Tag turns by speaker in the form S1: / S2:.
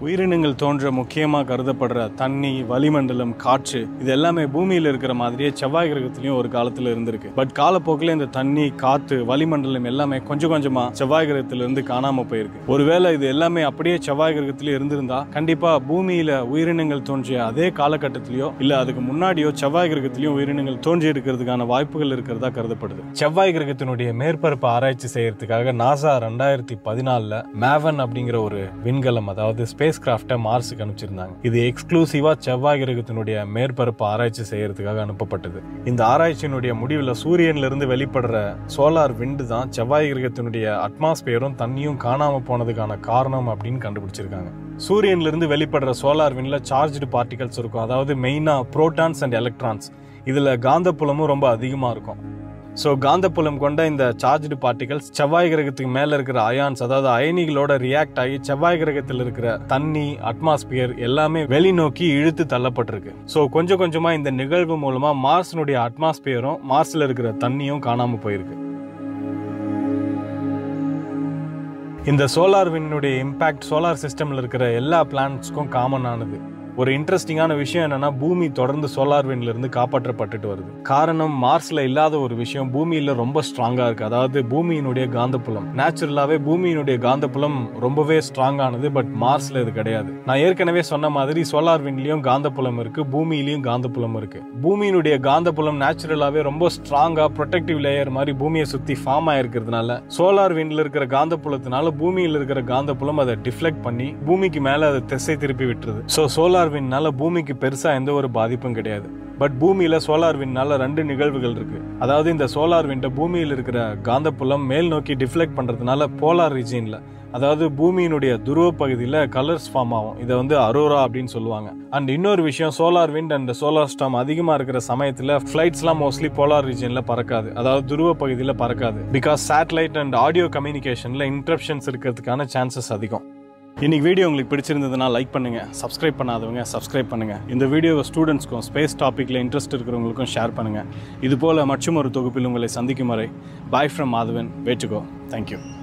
S1: உயிரினங்கள் தோன்ற முக்கியமாக கருதப்படுற தண்ணி வளிமண்டலம் காற்று இது எல்லாமே பூமியில் இருக்கிற மாதிரியே செவ்வாய் கிரகத்திலையும் ஒரு காலத்தில் இருந்திருக்கு பட் காலப்போக்கில் இந்த தண்ணி காற்று வளிமண்டலம் எல்லாமே கொஞ்சம் கொஞ்சமா செவ்வாய் கிரகத்துல இருந்து காணாம போயிருக்கு ஒருவேளை இது எல்லாமே அப்படியே செவ்வாய் கிரகத்திலே இருந்திருந்தா கண்டிப்பா பூமியில உயிரினங்கள் தோன்றிய அதே காலகட்டத்திலயோ இல்ல அதுக்கு முன்னாடியோ செவ்வாய் கிரகத்திலயும் உயிரினங்கள் தோன்றி இருக்கிறதுக்கான வாய்ப்புகள் இருக்கிறதா கருதப்படுது செவ்வாய் கிரகத்தினுடைய மேற்பரப்பு ஆராய்ச்சி செய்யறதுக்காக நாசா ரெண்டாயிரத்தி பதினாலில் மேவன் அப்படிங்கிற ஒரு விண்கலம் அதாவது ஸ்பேஸ் கிராஃப்டை மார்ஸுக்கு அனுப்பிச்சிருந்தாங்க இது எக்ஸ்க்ளூசிவா செவ்வாய் கிரகத்தினுடைய மேற்பரப்பு ஆராய்ச்சி செய்யறதுக்காக அனுப்பப்பட்டது இந்த ஆராய்ச்சியினுடைய முடிவில் சூரியன்ல இருந்து வெளிப்படுற சோலார் விண்டு தான் செவ்வாய் கிரகத்தினுடைய அட்மாஸ்பியரும் தண்ணியும் காணாம போனதுக்கான காரணம் அப்படின்னு கண்டுபிடிச்சிருக்காங்க சூரியன்ல இருந்து வெளிப்படுற சோலார் விண்ட்ல சார்ஜ்டு பார்ட்டிகல்ஸ் இருக்கும் அதாவது மெயினா புரோட்டான்ஸ் அண்ட் எலக்ட்ரான்ஸ் இதுல காந்தப்புலமும் ரொம்ப அதிகமா இருக்கும் ஸோ காந்தப்புலம் கொண்ட இந்த சார்ஜ்டு பார்ட்டிகல்ஸ் செவ்வாய் கிரகத்துக்கு மேலே இருக்கிற அயான்ஸ் அதாவது அயனிகளோட ரியாக்ட் ஆகி செவ்வாய் கிரகத்தில் இருக்கிற தண்ணி அட்மாஸ்பியர் எல்லாமே வெளிநோக்கி இழுத்து தள்ளப்பட்டிருக்கு ஸோ கொஞ்சம் கொஞ்சமாக இந்த நிகழ்வு மூலமாக மார்ஸினுடைய அட்மாஸ்பியரும் மார்ஸில் இருக்கிற தண்ணியும் காணாமல் போயிருக்கு இந்த சோலார் விண்ணுடைய இம்பாக்ட் சோலார் சிஸ்டமில் இருக்கிற எல்லா பிளானட்ஸ்க்கும் காமன் ஆனது ஒரு இன்ட்ரெஸ்டிங்கான விஷயம் என்னன்னா பூமி தொடர்ந்து சோலார் விண்ட்ல இருந்து காப்பாற்றப்பட்டுட்டு வருது காரணம் மார்ஸ்ல இல்லாத ஒரு விஷயம் பூமியில ரொம்ப ஸ்ட்ராங்கா இருக்கு அதாவது பூமியினுடைய காந்தப்புலம் நேச்சுரலாவே பூமியினுடைய காந்தப்புலம் ரொம்பவே ஸ்ட்ராங்கானது பட் மார்ஸ்ல இது கிடையாது நான் ஏற்கனவே சொன்ன மாதிரி சோலார் விண்ட்லயும் காந்தப்புலம் இருக்கு பூமியிலயும் காந்தப்புலம் இருக்கு பூமியினுடைய காந்தப்புலம் நேச்சுரலாவே ரொம்ப ஸ்ட்ராங்கா ப்ரொடெக்டிவ் லேயர் மாதிரி பூமியை சுத்தி ஃபார்ம் ஆயிருக்கிறதுனால சோலார் விண்ட்ல இருக்கிற காந்தப்புலத்தினால பூமியில் இருக்கிற காந்தப்புலம் அதை டிஃப்ளெக்ட் பண்ணி பூமிக்கு மேல அதை திசை திருப்பி விட்டுருது ஸோ சோலார் விண்ட்னால பூமிக்கு பெருசா எந்த ஒரு பாதிப்பும் கிடையாது பட் பூமியில சோலார் விண்ட்னால ரெண்டு நிகழ்வுகள் இருக்கு அதாவது இந்த சோலார் விண்டை பூமியில் இருக்கிற காந்தப்புலம் மேல் நோக்கி டிஃப்ளெக்ட் பண்றதுனால போலார் ரீஜியன்ல அதாவது பூமியினுடைய துருவ பகுதியில் கலர்ஸ் ஃபார்ம் ஆகும் இதை வந்து அரோரா அப்படின்னு சொல்லுவாங்க அண்ட் இன்னொரு விஷயம் solar wind and solar storm அதிகமாக இருக்கிற சமயத்தில் ஃப்ளைட்ஸ்லாம் மோஸ்ட்லி போலார் ரீஜனில் பறக்காது அதாவது துருவ பகுதியில் பறக்காது பிகாஸ் சேட்டலைட் அண்ட் ஆடியோ கம்யூனிகேஷனில் இன்டரப்ஷன்ஸ் இருக்கிறதுக்கான சான்சஸ் அதிகம் இன்னைக்கு வீடியோ உங்களுக்கு பிடிச்சிருந்ததுன்னா லைக் பண்ணுங்க சப்ஸ்கிரைப் பண்ணாதவங்க சப்ஸ்கிரைப் பண்ணுங்க இந்த வீடியோவை ஸ்டூடெண்ட்ஸ்க்கும் ஸ்பேஸ் டாப்பிக்கில் இன்ட்ரெஸ்ட் இருக்கிறவங்களுக்கும் ஷேர் பண்ணுங்க இது போல மற்றும் ஒரு தொகுப்பில் உங்களை சந்திக்கும் வரை பாய் ஃப்ரம் மாதவன் வேட்டுகோ தேங்க்யூ